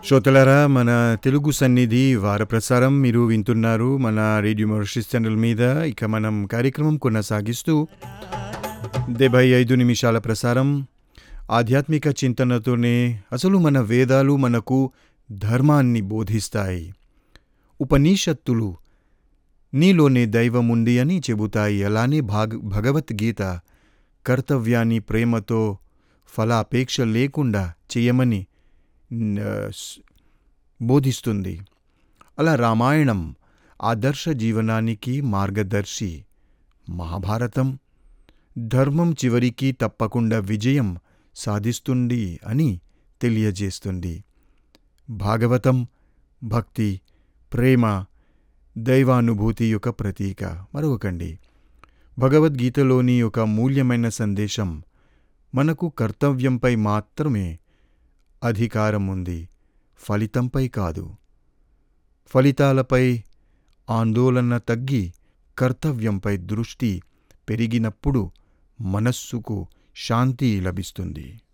శ్రోతలారా మన తెలుగు సన్నిధి వార ప్రసారం మీరు వింటున్నారు మన రేడియో మోరిషస్ ఛానల్ మీద ఇక మనం కార్యక్రమం కొనసాగిస్తూ డెబ్బై ఐదు నిమిషాల ప్రసారం ఆధ్యాత్మిక చింతనతోనే అసలు మన వేదాలు మనకు ధర్మాన్ని బోధిస్తాయి ఉపనిషత్తులు నీలోనే దైవం ఉంది అని చెబుతాయి అలానే భాగ భగవద్గీత కర్తవ్యాన్ని ప్రేమతో ఫలాపేక్ష లేకుండా చేయమని న- స్- బోధిస్తుంది అలా రామాయణం ఆదర్శ జీవనానికి మార్గదర్శి మహాభారతం ధర్మం చివరికి తప్పకుండా విజయం సాధిస్తుంది అని తెలియజేస్తుంది భాగవతం భక్తి ప్రేమ దైవానుభూతి యొక్క ప్రతీక మరొకండి భగవద్గీతలోని ఒక మూల్యమైన సందేశం మనకు కర్తవ్యంపై మాత్రమే అధికారం ఉంది ఫలితంపై కాదు ఫలితాలపై ఆందోళన తగ్గి కర్తవ్యంపై దృష్టి పెరిగినప్పుడు మనస్సుకు శాంతి లభిస్తుంది